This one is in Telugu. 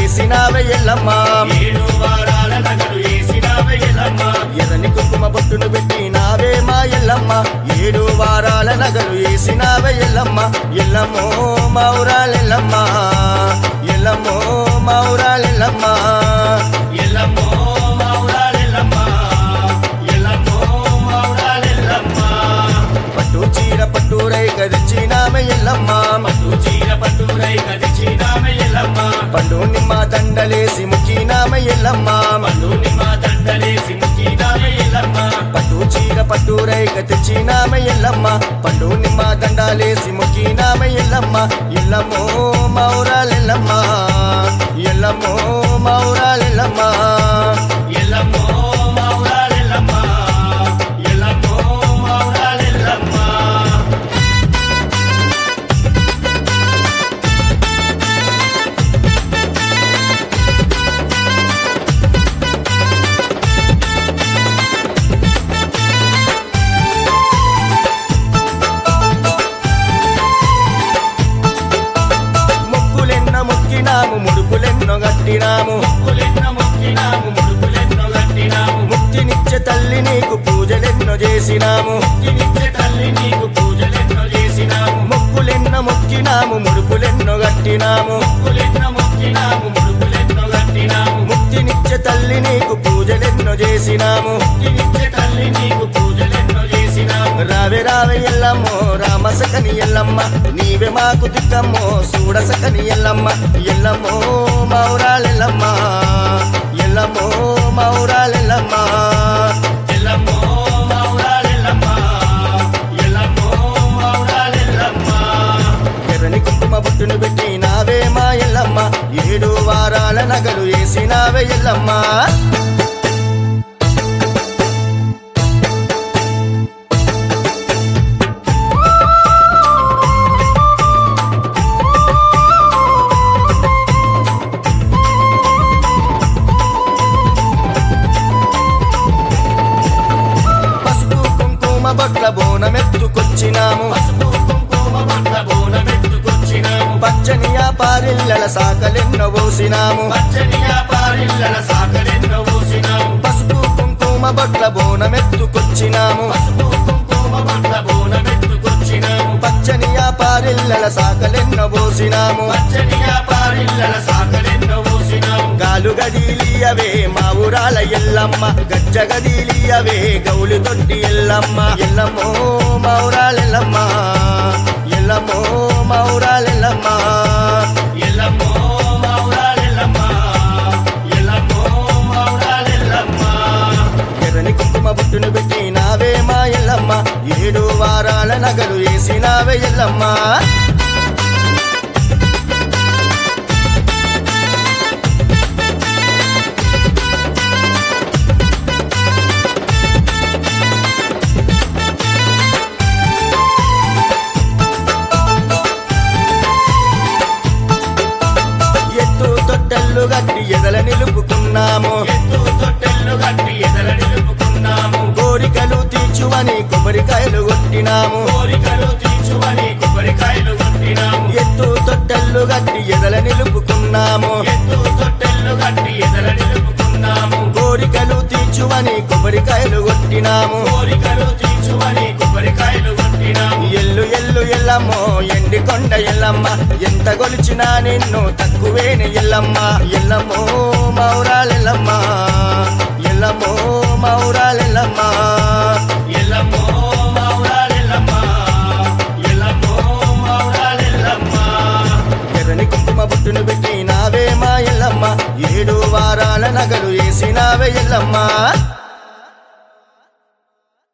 వేసినావే ఎల్లమ్మ ఏడు వారాల నగలు వేసినావే ఎల్లమ్మ ఎదని కుంకుమ బొట్టును పెట్టినావే మా ఎల్లమ్మ ఏడు వారాల నగలు వేసినావే ఎల్లమ్మ ఎల్లమ్మో మౌరాలెల్లమ్మ ఎల్లమ్మో మౌరాలెల్లమ్మ ఎల్లమ్మో మౌరాలెల్లమ్మ ఎల్లమ్మో మౌరాలెల్లమ్మ పట్టు చీర పట్టు రైక తెచ్చినామే ఎల్లమ్మ పట్టు చీర పట్టు రై కదిచినామె ఎల్లమ్మ పండు నిమ్మ దండలేసి ముక్కినామే ఎల్లమ్మ పండు నిమ్మ దండలేసి ముక్కినామె ఎల్లమ్మ పట్టు చీర పట్టు రైక తెచ్చినామే ఎల్లమ్మ పండు నిమ్మ దండాలేసి ముక్కినామే ఎల్లమ్మ ఎల్లమ్మో మౌరాలెల్లమ్మ ఎల్లమ్మో మౌరాలెల్లమ్మ ఎల్లమ్మో మౌరాలెల్లమ్మ ఎల్లమ్మో మౌరాలెల్లమ్మ ముక్కులెన్న ముక్కినాము ముడుపులెన్నో గట్టినాము ముక్కులెన్నో మొక్కినాము ముడుపులెన్నో కట్టినాము ముక్తినిచ్చే తల్లి నీకు పూజలెన్నో చేసినాము ముక్తినిచ్చే తల్లి నీకు పూజలెన్నో చేసినాము ముక్కులెన్న ముక్కినాము ముడుపులెన్నో గట్టినాము ముక్కులెన్నో మొక్కినాము ముడుపులెన్నో కట్టినాము ముక్తినిచ్చే తల్లి నీకు పూజలెన్నో చేసినాము ముక్తినిచ్చే తల్లి నీకు పూజలెన్నో చేసినాము రావే రావే ఎల్లమ్మో రామసకని ఎల్లమ్మ నీవే మాకు దిక్కమ్మో చూడసకని ఎల్లమ్మ ఎల్లమ్మో మౌరాలెల్లమ్మ ఎల్లమ్మో మౌరాలెల్లమ్మ ఎల్లమ్మో మౌరాలెల్లమ్మ ఎల్లమ్మో మౌరాలెల్లమ్మ ఎర్రని కుంకుమ బొట్టును పెట్టి నావే మా ఎల్లమ్మ ఏడు వారాల నగలు వేసినావే ఎల్లమ్మ పసుపు కుంకుమ బొట్ల బోనమెత్తుకొచ్చినాము పసుపు కుంకుమ బట్ల బోనమెత్తుకొచ్చినాము పచ్చని పారిల్లల సాకలెన్నో పోసినాము పచ్చని వ్యాపారిల్లల సాకలెన్నో పోసినాము పసుపు కుంకుమ బొట్ల బోనమెత్తుకొచ్చినాము పసుపు కుంకుమ బట్ల బోనమెత్తుకొచ్చినాము పచ్చని పారిల్లల సాకలెన్నో పోసినాము పచ్చని వ్యాపారిల్లల సాకలెన్నో పోసినాము గాలు గదీలియవే మా ఊరాల ఎల్లమ్మ గజ్జ గదీలియవే గౌలి తొట్టి ఎల్లమ్మ ఎల్లమ్మో మౌరాలెల్లమ్మ ఎల్లమ్మో మౌరాలెల్లమ్మ ఎల్లమ్మో మౌరాలెల్లమ్మ ఎల్లమ్మో మౌరాలెల్లమ్మ ఎర్రని కుంకుమ బుట్టును పెట్టి నావే మా ఎల్లమ్మ ఏడు వారాల నగలు వేసినావే ఎల్లమ్మ ఎత్తు తొట్టెల్లు గట్టి ఎదల నిలుపుకున్నాము ఎత్తు తొట్టెళ్ళు కట్టి ఎదర నిలుపుకున్నాము కోరికలు తీర్చువని కొబ్బరికాయలు కొట్టినాము కోరికలు తీర్చువని కొబ్బరికాయలు కొట్టినాము ఎత్తు తొట్టెల్లు గట్టి ఎదల నిలుపుకున్నాము ఎత్తు తొట్టెళ్ళు కట్టి ఎదర నిలుపుకున్నాము కోరికలు తీర్చువని కొబ్బరికాయలు కొట్టినాము కోరికలు తీర్చువని కొబ్బరికాయలు కొట్టినాము ఎల్లు ఎల్లు ఎల్లమ్మో ఎండి కొండ ఎల్లమ్మ ఎంత గొలిచినా నిన్ను తక్కువేని ఎల్లమ్మ ఎల్లమ్మో మౌరాలెల్లమ్మ ఎల్లమ్మో మౌరాలెల్లమ్మ ఎల్లమ్మో మౌరాలెల్లమ్మ ఎల్లమ్మో మౌరాలెల్లమ్మ ఎర్రని కుంకుమ బుట్టును పెట్టి నావే మా ఎల్లమ్మ ఏడు వారాల నగలు వేసినావే ఎల్లమ్మ